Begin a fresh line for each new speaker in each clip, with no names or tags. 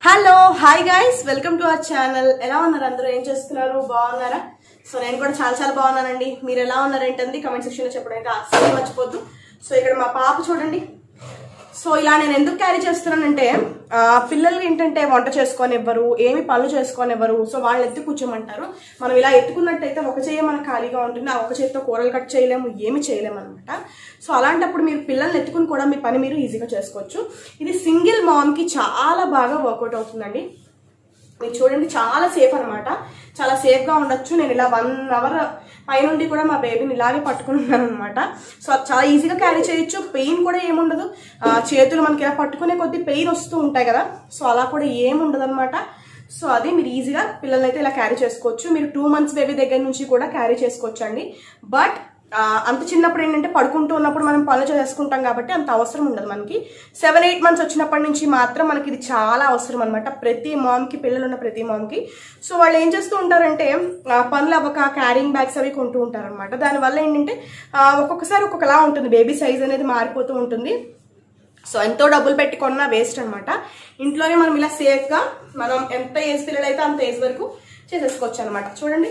Hello hi guys welcome to our channel ఎలా ఉన్నారు అందరూ ఏం చేస్తున్నారు బాగున్నారా సో నేను కూడా చాలా చాలా బాగున్నానండి మీరు ఎలా ఉన్నారు ఏంటంది కమెంట్ సెక్షన్ లో చెప్పడం అయితే అస్సలు మర్చిపోద్దు సో ఇక్కడ మా పాప చూడండి సో ఇలా నేను ఎందుకు క్యారీ చేస్తున్నానంటే ఆ, పిల్లలు ఏంటంటే వంట చేసుకోనివ్వరు ఏమి పనులు చేసుకోనివ్వరు సో వాళ్ళు ఎత్తి కూర్చోమంటారు మనం ఇలా ఎత్తుకున్నట్టయితే ఒక చేయ మనకు ఖాళీగా ఉంటుంది ఆ ఒక చేతితో కూరలు కట్ చేయలేము ఏమి చేయలేము అనమాట సో అలాంటప్పుడు మీరు పిల్లల్ని ఎత్తుకుని కూడా మీ పని మీరు ఈజీగా చేసుకోవచ్చు ఇది సింగిల్ మామ్కి చాలా బాగా వర్కౌట్ అవుతుందండి మీరు చూడండి చాలా సేఫ్ అనమాట చాలా సేఫ్ గా ఉండొచ్చు నేను ఇలా వన్ అవర్ పైనుండి కూడా మా బేబీని ఇలాగే పట్టుకుని ఉన్నాను అనమాట సో అది చాలా ఈజీగా క్యారీ చేయొచ్చు పెయిన్ కూడా ఏముండదు ఆ, చేతులు మనకి ఇలా పట్టుకునే కొద్ది పెయిన్ వస్తూ ఉంటాయి కదా సో అలా కూడా ఏముండదు అనమాట సో అది మీరు ఈజీగా పిల్లల్ని అయితే ఇలా క్యారీ చేసుకోవచ్చు మీరు టూ మంత్స్ బేబీ దగ్గర నుంచి కూడా క్యారీ చేసుకోవచ్చు అండి బట్ ఆ, అంత చిన్నప్పుడు ఏంటంటే పడుకుంటూ ఉన్నప్పుడు మనం పనులు చేసుకుంటాం కాబట్టి అంత అవసరం ఉండదు మనకి సెవెన్ ఎయిట్ మంత్స్ వచ్చినప్పటి నుంచి మాత్రం మనకి ఇది చాలా అవసరం అనమాట ప్రతి మామ్కి పిల్లలు ఉన్న ప్రతి మామ్కి సో వాళ్ళు ఏం చేస్తూ ఉంటారంటే ఆ, పనులు అవ్వక క్యారింగ్ బ్యాగ్స్ అవి కొంటూ ఉంటారనమాట దానివల్ల ఏంటంటే ఆ, ఒక్కొక్కసారి ఒక్కొక్కలా ఉంటుంది బేబీ సైజ్ అనేది మారిపోతూ ఉంటుంది సో ఎంతో డబ్బులు పెట్టి కొన్నా వేస్ట్ అనమాట ఇంట్లోనే మనం ఇలా సేఫ్గా మనం ఎంత ఏజ్ పిల్లలు అయితే అంత ఏజ్ వరకు చేసేసుకోవచ్చు అనమాట చూడండి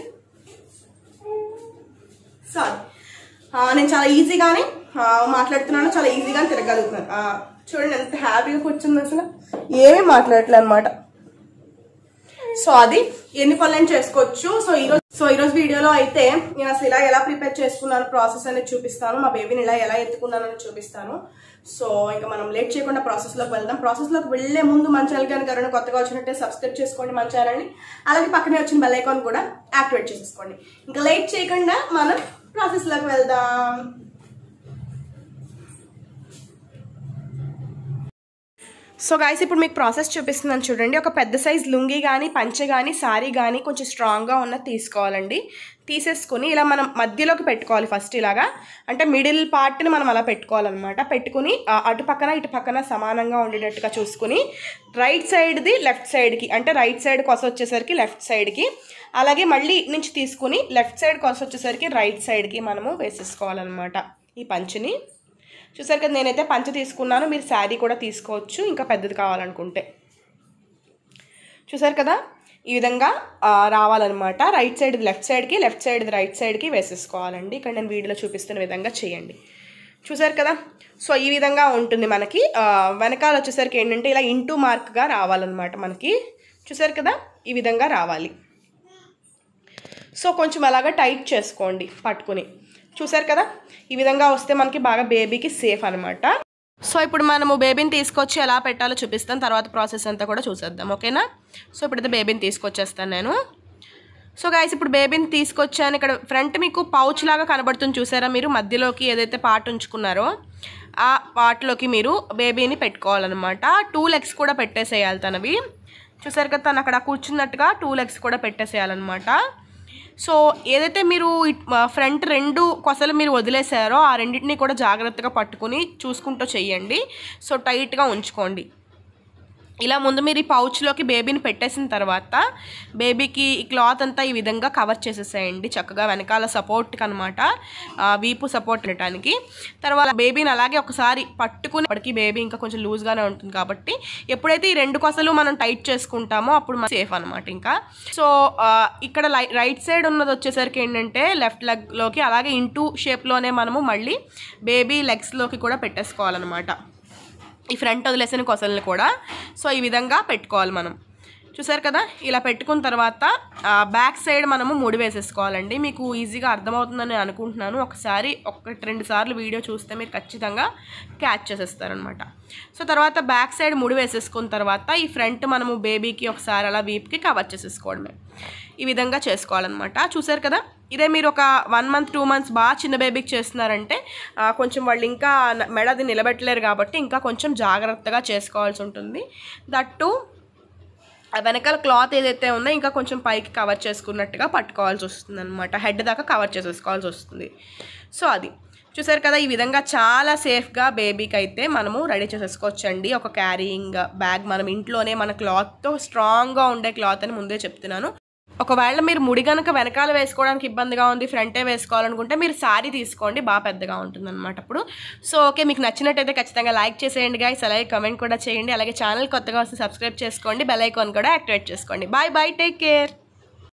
సో అది. ఆ, నేను చాలా ఈజీగానే ఆ, మాట్లాడుతున్నాను చాలా ఈజీగానే తిరగలుగుతున్నాను ఆ, చూడండి ఎంత హ్యాపీగా కూర్చుంది అసలు ఏమీ మాట్లాడట్లే అనమాట సో అది ఎన్ని పనులను చేసుకోవచ్చు సో ఈరోజు సో ఈరోజు వీడియోలో అయితే నేను అసలు ఇలా ఎలా ప్రిపేర్ చేసుకున్నాను ప్రాసెస్ అనేది చూపిస్తాను మా బేబీని ఇలా ఎలా ఎత్తుకున్నానని చూపిస్తాను సో ఇంకా మనం లేట్ చేయకుండా ప్రాసెస్ లోకి వెళ్దాం ప్రాసెస్ లోకి వెళ్లే ముందు మన ఛానల్ కానీ ఎవరైనా కొత్తగా వచ్చినట్టే సబ్స్క్రైబ్ చేసుకోండి మన ఛానల్ని అలాగే పక్కనే వచ్చిన బెల్ ఐకాన్ కూడా యాక్టివేట్ చేసేసుకోండి ఇంకా లేట్ చేయకుండా మనం ప్రాసెస్ లోకి వెళ్దాం సో గాయస్ ఇప్పుడు మీకు ప్రాసెస్ చూపిస్తున్నాను చూడండి ఒక పెద్ద సైజ్ లుంగి కానీ పంచె కానీ సారీ కానీ కొంచెం స్ట్రాంగ్గా ఉన్నది తీసుకోవాలండి తీసేసుకుని ఇలా మనం మధ్యలోకి పెట్టుకోవాలి ఫస్ట్ ఇలాగా అంటే మిడిల్ పార్ట్ని మనం అలా పెట్టుకోవాలన్నమాట పెట్టుకుని ఆ, అటు పక్కన ఇటు పక్కన సమానంగా ఉండేటట్టుగా చూసుకుని రైట్ సైడ్ది లెఫ్ట్ సైడ్కి అంటే రైట్ సైడ్ కొస వచ్చేసరికి లెఫ్ట్ సైడ్కి అలాగే మళ్ళీ ఇటు నుంచి తీసుకుని లెఫ్ట్ సైడ్ కొస వచ్చేసరికి రైట్ సైడ్కి మనము వేసేసుకోవాలన్నమాట ఈ పంచుని చూసారు కదా నేనైతే పంచ తీసుకున్నాను మీరు శారీ కూడా తీసుకోవచ్చు ఇంకా పెద్దది కావాలనుకుంటే చూసారు కదా ఈ విధంగా ఆ, రావాలన్నమాట రైట్ సైడ్ లెఫ్ట్ సైడ్కి లెఫ్ట్ సైడ్ రైట్ సైడ్కి వేసేసుకోవాలండి ఇక్కడ నేను వీడియోలో చూపిస్తున్న విధంగా చేయండి చూసారు కదా సో ఈ విధంగా ఉంటుంది మనకి ఆ, వెనకాల వచ్చేసరికి ఏంటంటే ఇలా ఇంటూ మార్క్గా రావాలన్నమాట మనకి చూసారు కదా ఈ విధంగా రావాలి సో కొంచెం అలాగా టైట్ చేసుకోండి పట్టుకుని చూసారు కదా ఈ విధంగా వస్తే మనకి బాగా బేబీకి సేఫ్ అనమాట సో ఇప్పుడు మనము బేబీని తీసుకొచ్చి ఎలా పెట్టాలో చూపిస్తాను తర్వాత ప్రాసెస్ అంతా కూడా చూసేద్దాం ఓకేనా సో ఇప్పుడైతే బేబీని తీసుకొచ్చేస్తాను నేను సో గాయస్ ఇప్పుడు బేబీని తీసుకొచ్చాను ఇక్కడ ఫ్రంట్ మీకు పౌచ్ లాగా కనబడుతుంది చూసారా మీరు మధ్యలోకి ఏదైతే పార్ట్ ఉంచుకున్నారో ఆ పార్ట్లోకి మీరు బేబీని పెట్టుకోవాలన్నమాట టూ లెగ్స్ కూడా పెట్టేసేయాలి తనవి చూసారు కదా తను అక్కడ కూర్చున్నట్టుగా టూ లెగ్స్ కూడా పెట్టేసేయాలన్నమాట సో ఏదైతే మీరు ఫ్రంట్ రెండు కొసలు మీరు వదిలేసారో ఆ రెండింటిని కూడా జాగ్రత్తగా పట్టుకుని చూసుకుంటూ చెయ్యండి సో టైట్గా ఉంచుకోండి ఇలా ముందు మీరు ఈ పౌచ్లోకి బేబీని పెట్టేసిన తర్వాత బేబీకి ఈ క్లాత్ అంతా ఈ విధంగా కవర్ చేసేసేయండి చక్కగా వెనకాల సపోర్ట్కి అనమాట వీపు సపోర్ట్ ఉండటానికి తర్వాత బేబీని అలాగే ఒకసారి పట్టుకుని అప్పటికి బేబీ ఇంకా కొంచెం లూజ్గానే ఉంటుంది కాబట్టి ఎప్పుడైతే ఈ రెండు కొసలు మనం టైట్ చేసుకుంటామో అప్పుడు మనం సేఫ్ అనమాట ఇంకా సో ఆ, ఇక్కడ లై- రైట్ సైడ్ ఉన్నది వచ్చేసరికి ఏంటంటే లెఫ్ట్ లెగ్లోకి అలాగే ఇంటూ షేప్లోనే మనము మళ్ళీ బేబీ లెగ్స్లోకి కూడా పెట్టేసుకోవాలన్నమాట ఈ ఫ్రంట్ వదిలేసిన కొసల్ని కూడా సో ఈ విధంగా పెట్టుకోవాలి మనం చూసారు కదా ఇలా పెట్టుకున్న తర్వాత ఆ, బ్యాక్ సైడ్ మనము ముడి వేసేసుకోవాలండి మీకు ఈజీగా అర్థమవుతుందని అనుకుంటున్నాను ఒకసారి ఒకటి రెండు సార్లు వీడియో చూస్తే మీరు ఖచ్చితంగా క్యాచ్ చేసేస్తారనమాట సో తర్వాత బ్యాక్ సైడ్ ముడి వేసేసుకున్న తర్వాత ఈ ఫ్రంట్ మనము బేబీకి ఒకసారి అలా వీప్కి కవర్ చేసేసుకోవడమే ఈ విధంగా చేసుకోవాలన్నమాట చూసారు కదా ఇదే మీరు ఒక వన్ మంత్ టూ మంత్స్ బాగా చిన్న బేబీకి చేస్తున్నారంటే ఆ, కొంచెం వాళ్ళు ఇంకా న- మెడది నిలబెట్టలేరు కాబట్టి ఇంకా కొంచెం జాగ్రత్తగా చేసుకోవాల్సి ఉంటుంది దట్టు ఆ వెనకాల క్లాత్ ఏదైతే ఉందో ఇంకా కొంచెం పైకి కవర్ చేసుకున్నట్టుగా పట్టుకోవాల్సి వస్తుంది అనమాట హెడ్ దాకా కవర్ చేసేసుకోవాల్సి వస్తుంది సో అది చూసారు కదా ఈ విధంగా చాలా సేఫ్గా బేబీకి అయితే మనము రెడీ చేసేసుకోవచ్చండి ఒక క్యారీయింగ్ బ్యాగ్ మనం ఇంట్లోనే మన క్లాత్తో స్ట్రాంగ్గా ఉండే క్లాత్ అని ముందే చెప్తున్నాను ఒకవేళ మీరు ముడి కనుక వెనకాల వేసుకోవడానికి ఇబ్బందిగా ఉంది ఫ్రంటే వేసుకోవాలనుకుంటే మీరు శారీ తీసుకోండి బాగా పెద్దగా ఉంటుంది అనమాట అప్పుడు సో ఓకే మీకు నచ్చినట్టయితే ఖచ్చితంగా లైక్ చేసేయండి గైస్ అలాగే కమెంట్ కూడా చేయండి అలాగే ఛానల్ కొత్తగా వస్తే సబ్స్క్రైబ్ చేసుకోండి బెల్ ఐకాన్ కూడా యాక్టివేట్ చేసుకోండి బాయ్ బాయ్ టేక్ కేర్